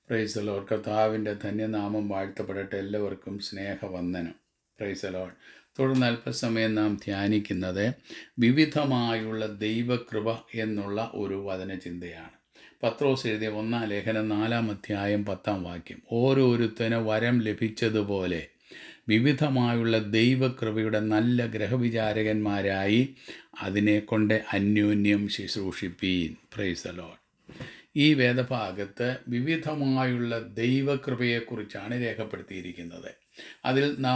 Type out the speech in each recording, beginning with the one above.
price load കർത്താവിൻ്റെ ധന്യനാമം വാഴ്ത്തപ്പെടട്ടെ എല്ലാവർക്കും സ്നേഹവന്ദനം പ്രൈസ് ലോഡ് തുടർന്ന് അല്പസമയം നാം ധ്യാനിക്കുന്നത് വിവിധമായുള്ള ദൈവകൃപ എന്നുള്ള ഒരു വചനചിന്തയാണ് പത്രോസ് എഴുതിയ ഒന്നാം ലേഖനം നാലാം അധ്യായം പത്താം വാക്യം ഓരോരുത്തന് വരം ലഭിച്ചതുപോലെ വിവിധമായുള്ള ദൈവകൃപയുടെ നല്ല ഗ്രഹവിചാരകന്മാരായി അതിനെക്കൊണ്ട് അന്യോന്യം ശുശ്രൂഷിപ്പീൻ പ്രൈസ് ലോഡ് ഈ വേദഭാഗത്ത് വിവിധമായുള്ള ദൈവകൃപയെക്കുറിച്ചാണ് രേഖപ്പെടുത്തിയിരിക്കുന്നത് അതിൽ നാം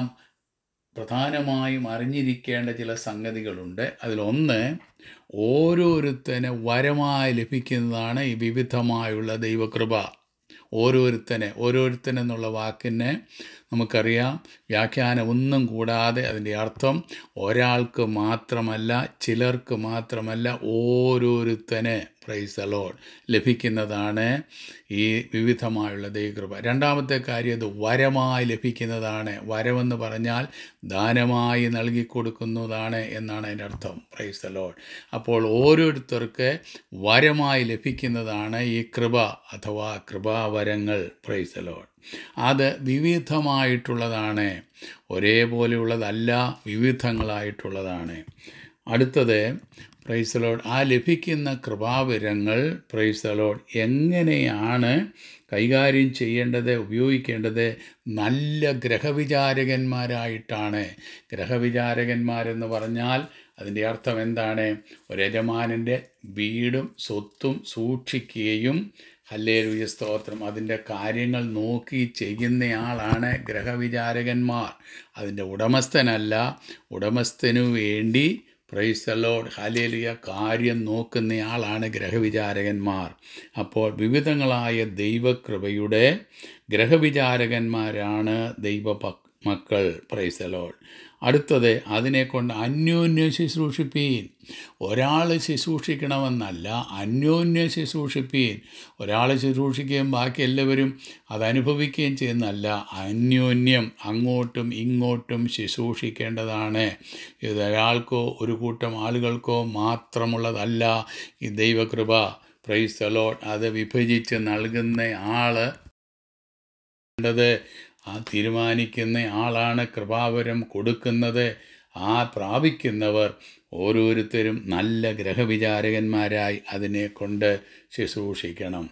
പ്രധാനമായും അറിഞ്ഞിരിക്കേണ്ട ചില സംഗതികളുണ്ട് അതിലൊന്ന് ഓരോരുത്തന് വരമായി ലഭിക്കുന്നതാണ് ഈ വിവിധമായുള്ള ദൈവകൃപ ഓരോരുത്തനെ ഓരോരുത്തൻ എന്നുള്ള വാക്കിന് നമുക്കറിയാം വ്യാഖ്യാനം ഒന്നും കൂടാതെ അതിൻ്റെ അർത്ഥം ഒരാൾക്ക് മാത്രമല്ല ചിലർക്ക് മാത്രമല്ല ഓരോരുത്തന് പ്രൈസ് അലോഡ് ലഭിക്കുന്നതാണ് ഈ വിവിധമായുള്ള ദൈവകൃപ രണ്ടാമത്തെ കാര്യം ഇത് വരമായി ലഭിക്കുന്നതാണ് വരമെന്ന് പറഞ്ഞാൽ ദാനമായി നൽകി കൊടുക്കുന്നതാണ് എന്നാണ് അതിൻ്റെ അർത്ഥം പ്രൈസ് അലോഡ് അപ്പോൾ ഓരോരുത്തർക്ക് വരമായി ലഭിക്കുന്നതാണ് ഈ കൃപ അഥവാ കൃപാവരങ്ങൾ പ്രൈസ് അലോഡ് അത് വിവിധമായിട്ടുള്ളതാണ് ഒരേപോലെയുള്ളതല്ല വിവിധങ്ങളായിട്ടുള്ളതാണ് അടുത്തത് പ്രൈസലോഡ് ആ ലഭിക്കുന്ന കൃപാവരങ്ങൾ പ്രൈസലോഡ് എങ്ങനെയാണ് കൈകാര്യം ചെയ്യേണ്ടത് ഉപയോഗിക്കേണ്ടത് നല്ല ഗ്രഹവിചാരകന്മാരായിട്ടാണ് ഗ്രഹവിചാരകന്മാരെന്ന് പറഞ്ഞാൽ അതിൻ്റെ അർത്ഥം എന്താണ് ഒരു യജമാനൻ്റെ വീടും സ്വത്തും സൂക്ഷിക്കുകയും ഹല്ലേലൂയ സ്തോത്രം അതിൻ്റെ കാര്യങ്ങൾ നോക്കി ചെയ്യുന്നയാളാണ് ഗ്രഹവിചാരകന്മാർ അതിൻ്റെ ഉടമസ്ഥനല്ല ഉടമസ്ഥനു വേണ്ടി പ്രൈസ് ലോഡ് ഹലേലിയ കാര്യം നോക്കുന്നയാളാണ് ഗ്രഹവിചാരകന്മാർ അപ്പോൾ വിവിധങ്ങളായ ദൈവകൃപയുടെ ഗ്രഹവിചാരകന്മാരാണ് ദൈവ മക്കൾ പ്രൈസ് ലോഡ് അടുത്തത് അതിനെക്കൊണ്ട് അന്യോന്യം ശുശ്രൂഷിപ്പീൻ ഒരാൾ ശുശ്രൂഷിക്കണമെന്നല്ല അന്യോന്യം ശുശ്രൂഷിപ്പീൻ ഒരാൾ ശുശ്രൂഷിക്കുകയും ബാക്കി എല്ലാവരും അതനുഭവിക്കുകയും ചെയ്യുന്നല്ല അന്യോന്യം അങ്ങോട്ടും ഇങ്ങോട്ടും ശുശ്രൂഷിക്കേണ്ടതാണ് ഇത് ഒരാൾക്കോ ഒരു കൂട്ടം ആളുകൾക്കോ മാത്രമുള്ളതല്ല ഈ ദൈവകൃപ പ്രൈസ് അലോട്ട് അത് വിഭജിച്ച് നൽകുന്ന ആൾ ആ തീരുമാനിക്കുന്ന ആളാണ് കൃപാവരം കൊടുക്കുന്നത് ആ പ്രാപിക്കുന്നവർ ഓരോരുത്തരും നല്ല ഗ്രഹവിചാരകന്മാരായി അതിനെ കൊണ്ട് ശുശ്രൂഷിക്കണം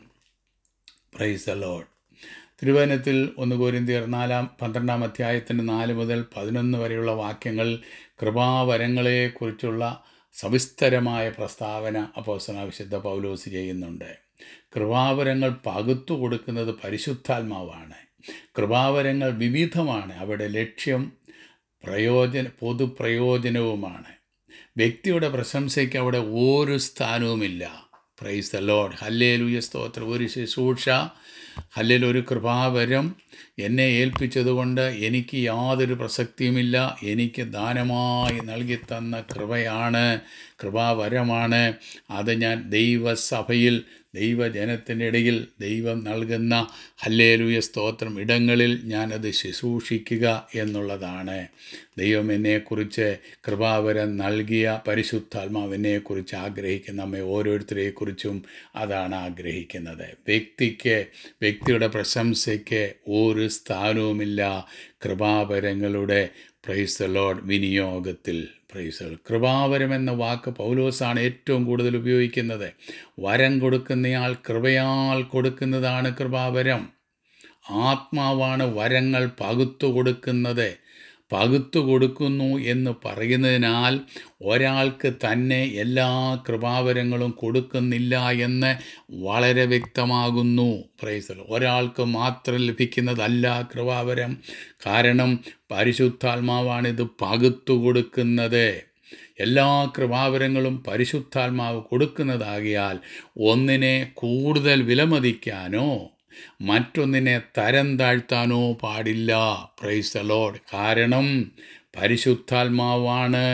പ്രൈസ് അലോഡ് തിരുവനത്തിൽ ഒന്ന് കോരിന്തിയർ നാലാം പന്ത്രണ്ടാം അധ്യായത്തിൻ്റെ നാല് മുതൽ പതിനൊന്ന് വരെയുള്ള വാക്യങ്ങൾ കൃപാവരങ്ങളെക്കുറിച്ചുള്ള സവിസ്തരമായ പ്രസ്താവന അപ്പോസ്തല വിശുദ്ധ പൗലോസ് ചെയ്യുന്നുണ്ട് കൃപാവരങ്ങൾ പകുത്തു കൊടുക്കുന്നത് പരിശുദ്ധാത്മാവാണ് കൃപാവരങ്ങൾ വിവിധമാണ് അവിടെ ലക്ഷ്യം പ്രയോജന പൊതുപ്രയോജനവുമാണ് വ്യക്തിയുടെ പ്രശംസയ്ക്ക് അവിടെ ഒരു സ്ഥാനവുമില്ല പ്രൈസ് ദ ലോഡ് ഹല്ലേലൂയ സ്തോത്രം ഒരു ശുശ്രൂഷ ഹല്ലേൽ ഒരു കൃപാവരം എന്നെ ഏൽപ്പിച്ചതുകൊണ്ട് എനിക്ക് യാതൊരു പ്രസക്തിയുമില്ല എനിക്ക് ദാനമായി നൽകി തന്ന കൃപയാണ് കൃപാവരമാണ് അത് ഞാൻ ദൈവസഭയിൽ ദൈവജനത്തിൻ്റെ ഇടയിൽ ദൈവം നൽകുന്ന ഹല്ലേലൂയ സ്തോത്രം ഇടങ്ങളിൽ ഞാനത് ശുശ്രൂഷിക്കുക എന്നുള്ളതാണ് ദൈവം എന്നെക്കുറിച്ച് കൃപാവരം നൽകിയ പരിശുദ്ധാത്മാവ് എന്നെക്കുറിച്ച് ആഗ്രഹിക്കുന്ന നമ്മെ ഓരോരുത്തരെക്കുറിച്ചും അതാണ് ആഗ്രഹിക്കുന്നത് വ്യക്തിക്ക് വ്യക്തിയുടെ പ്രശംസയ്ക്ക് ഒരു സ്ഥാനവുമില്ല കൃപാവരങ്ങളുടെ പ്രൈസ് ലോഡ് വിനിയോഗത്തിൽ പ്രൈസ് കൃപാവരം എന്ന വാക്ക് പൗലോസാണ് ഏറ്റവും കൂടുതൽ ഉപയോഗിക്കുന്നത് വരം കൊടുക്കുന്നയാൾ കൃപയാൽ കൊടുക്കുന്നതാണ് കൃപാവരം ആത്മാവാണ് വരങ്ങൾ പകുത്തു കൊടുക്കുന്നത് പകുത്തു കൊടുക്കുന്നു എന്ന് പറയുന്നതിനാൽ ഒരാൾക്ക് തന്നെ എല്ലാ കൃപാവരങ്ങളും കൊടുക്കുന്നില്ല എന്ന് വളരെ വ്യക്തമാകുന്നു പ്രൈസൽ ഒരാൾക്ക് മാത്രം ലഭിക്കുന്നതല്ല കൃപാവരം കാരണം പരിശുദ്ധാത്മാവാണിത് പകുത്തു കൊടുക്കുന്നത് എല്ലാ കൃപാവരങ്ങളും പരിശുദ്ധാത്മാവ് കൊടുക്കുന്നതാകിയാൽ ഒന്നിനെ കൂടുതൽ വിലമതിക്കാനോ മറ്റൊന്നിനെ തരം താഴ്ത്താനോ പാടില്ല പ്രൈസ് അലോഡ് കാരണം പരിശുദ്ധാത്മാവാണ്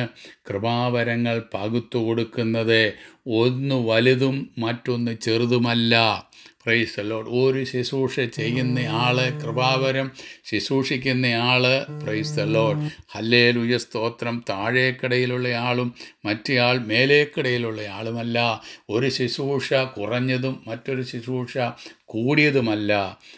കൃപാവരങ്ങൾ പകുത്തു കൊടുക്കുന്നത് ഒന്ന് വലുതും മറ്റൊന്ന് ചെറുതുമല്ല പ്രൈസ് ലോഡ് ഒരു ശുശ്രൂഷ ചെയ്യുന്ന ആള് കൃപാവരം ശുശ്രൂഷിക്കുന്ന ആള് പ്രൈസ് ലോഡ് ഹല്ലേലുയ സ്തോത്രം താഴേക്കടയിലുള്ള ആളും മറ്റേയാൾ മേലേക്കടയിലുള്ള ആളുമല്ല ഒരു ശുശ്രൂഷ കുറഞ്ഞതും മറ്റൊരു ശുശ്രൂഷ കൂടിയതുമല്ല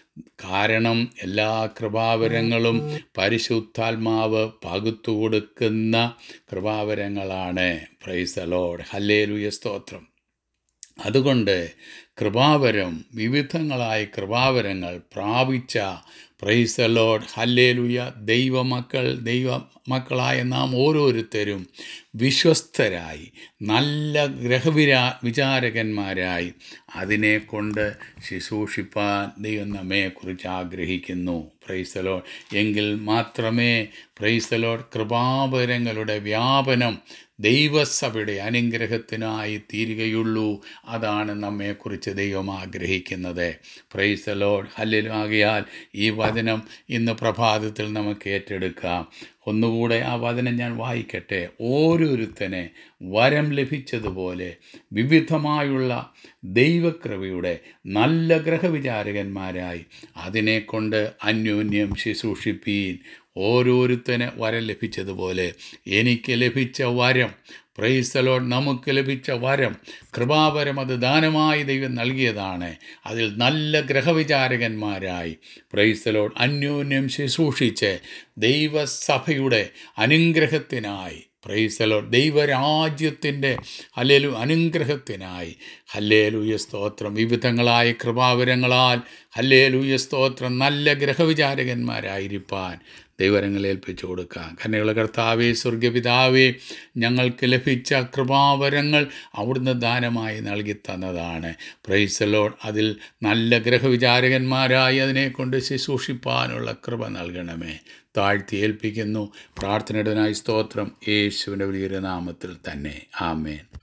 കാരണം എല്ലാ കൃപാവരങ്ങളും പരിശുദ്ധാത്മാവ് പകുത്തു കൊടുക്കുന്ന കൃപാവരങ്ങളാണ് പ്രൈസ് ലോഡ് ഹല്ലേലുയ സ്തോത്രം അതുകൊണ്ട് കൃപാവരം വിവിധങ്ങളായ കൃപാവരങ്ങൾ പ്രാപിച്ച പ്രൈസ് ലോഡ് ഹല്ലേലുയ ദൈവമക്കൾ ദൈവ മക്കളായ നാം ഓരോരുത്തരും വിശ്വസ്തരായി നല്ല ഗ്രഹവിരാ വിചാരകന്മാരായി അതിനെ കൊണ്ട് ശുശ്രൂഷിപ്പാൻ ദൈവം നമ്മെക്കുറിച്ച് ആഗ്രഹിക്കുന്നു പ്രൈസലോഡ് എങ്കിൽ മാത്രമേ പ്രൈസലോഡ് കൃപാപരങ്ങളുടെ വ്യാപനം ദൈവസഭയുടെ അനുഗ്രഹത്തിനായി തീരുകയുള്ളൂ അതാണ് നമ്മെക്കുറിച്ച് ദൈവം ആഗ്രഹിക്കുന്നത് പ്രൈസ് ലോഡ് ഹല്ലിലാകിയാൽ ഈ വചനം ഇന്ന് പ്രഭാതത്തിൽ നമുക്ക് ഏറ്റെടുക്കാം ഒന്നുകൂടെ ആ വചനം ഞാൻ വായിക്കട്ടെ ഓരോരുത്തനെ വരം ലഭിച്ചതുപോലെ വിവിധമായുള്ള ദൈവകൃപയുടെ നല്ല ഗ്രഹവിചാരകന്മാരായി അതിനെക്കൊണ്ട് അന്യോന്യം ശുശ്രൂഷിപ്പീൻ ഓരോരുത്തന് വരം ലഭിച്ചതുപോലെ എനിക്ക് ലഭിച്ച വരം പ്രൈസലോഡ് നമുക്ക് ലഭിച്ച വരം കൃപാവരം അത് ദാനമായി ദൈവം നൽകിയതാണ് അതിൽ നല്ല ഗ്രഹവിചാരകന്മാരായി പ്രൈസലോഡ് അന്യോന്യം ശുശ്രൂഷിച്ച് ദൈവസഭയുടെ അനുഗ്രഹത്തിനായി പ്രൈസലോ ദൈവരാജ്യത്തിൻ്റെ ഹല്ലേലു അനുഗ്രഹത്തിനായി ഹല്ലേലൂയ സ്തോത്രം വിവിധങ്ങളായ കൃപാവരങ്ങളാൽ ഹല്ലേലൂയ സ്തോത്രം നല്ല ഗ്രഹവിചാരകന്മാരായിരിക്കാൻ ദൈവരങ്ങളെ ഏൽപ്പിച്ചു കൊടുക്കാം കന്യകള കർത്താവേ സ്വർഗപിതാവേ ഞങ്ങൾക്ക് ലഭിച്ച കൃപാവരങ്ങൾ അവിടുന്ന് ദാനമായി നൽകി തന്നതാണ് പ്രൈസലോൺ അതിൽ നല്ല ഗ്രഹവിചാരകന്മാരായി അതിനെക്കൊണ്ട് ശുശ്രൂഷിപ്പാനുള്ള കൃപ നൽകണമേ താഴ്ത്തി ഏൽപ്പിക്കുന്നു പ്രാർത്ഥനയുടനായി സ്തോത്രം യേശുവിൻ്റെ വലിയ നാമത്തിൽ തന്നെ ആമേൻ